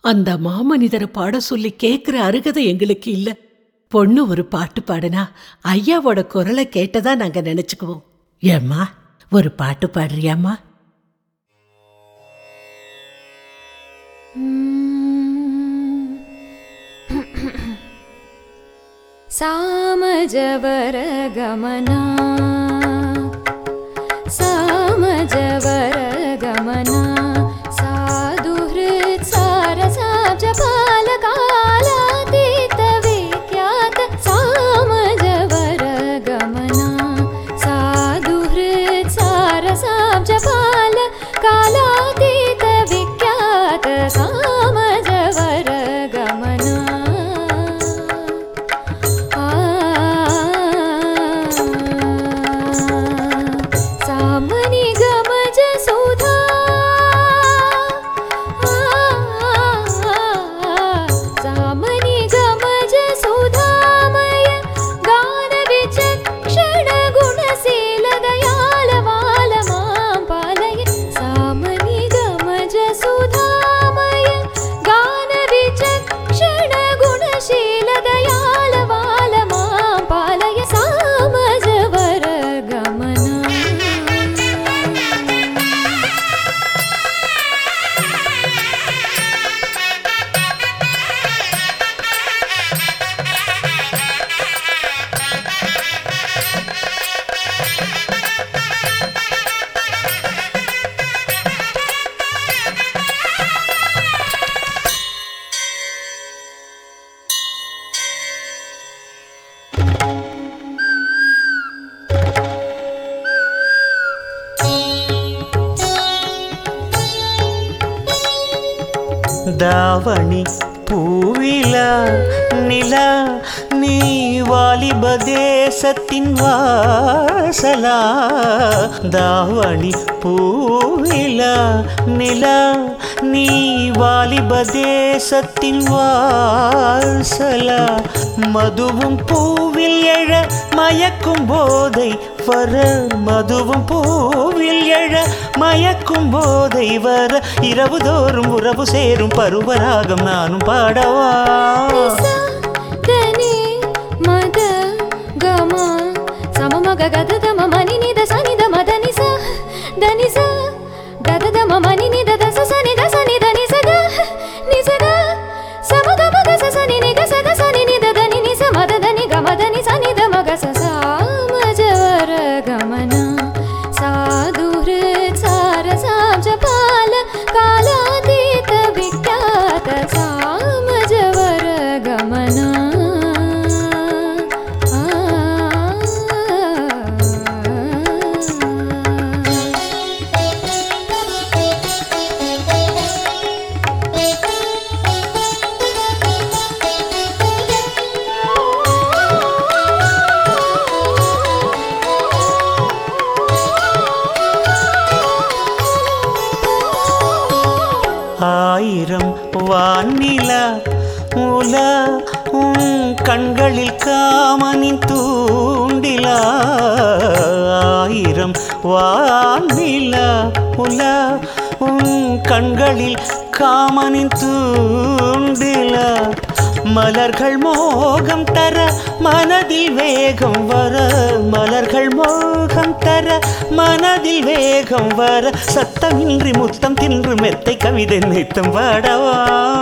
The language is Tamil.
அந்த மாமனிதரை பாட சொல்லி கேட்கிற அருகதை எங்களுக்கு இல்ல பொண்ணு ஒரு பாட்டு பாடுனா ஐயாவோட குரலை கேட்டதா நாங்க நினைச்சுக்குவோம் ஏம்மா ஒரு பாட்டு பாடுறியாம்மா सामजवरगमना सामजवरगमना साधुहृत् सारसाब्जपालकालातीतविख्यात सामजवरगमना साधुहृत् सारसाब्जपाल कालातीतविख्यात सामजवरगमना सामनि गमज सुधा सामनि गमज सुधामय गान विचक्षण गुणशील दयाल माल मां पालय सामनि गमज सुधामय गान विचक्षण गुणशील दयाल माल मां पालय सामजवर गमना தாவணி பூவில நில நீ வாலிப தேசத்தின் வாசலா தாவணி பூவில நில நீ வாலிப தேசத்தின் வாசலா மதுவும் பூவில் எழ மயக்கும் போதை வர மதுவும் பூவில் எழ மயக்கும் போதை வர இரவு தோறும் உறவு சேரும் பருவராகம் நானும் பாடவா நிசா தனி மத கம சமமக கத தம மணி நித சனி த மத நிச தனி ச கத தம மணி நித தச சனி த சனி த நிச த நிச த சம க மக ச சனி நி க ச க சனி நி த தனி நிச மத தனி க மத நி சனி த மக ச சா மஜவர கமன சாதுஹ்ருத் சாரசாப்ஜ பால காலாதீத விக்யாத சாமஜவர கமன ஆயிரம் வானிலா உல உன் கண்களில் காமனின் தூண்டிலா ஆயிரம் வானிலா உல உன் கண்களில் காமனின் தூண்டிலா மலர்கள் மோகம் தர மனதில் வேகம் வர மலர்கள் மோகம் தர மனதில் வேகம் வர சத்தமின்றி முத்தம் தின்று மெத்தை கவிதை நித்தம் பாடவா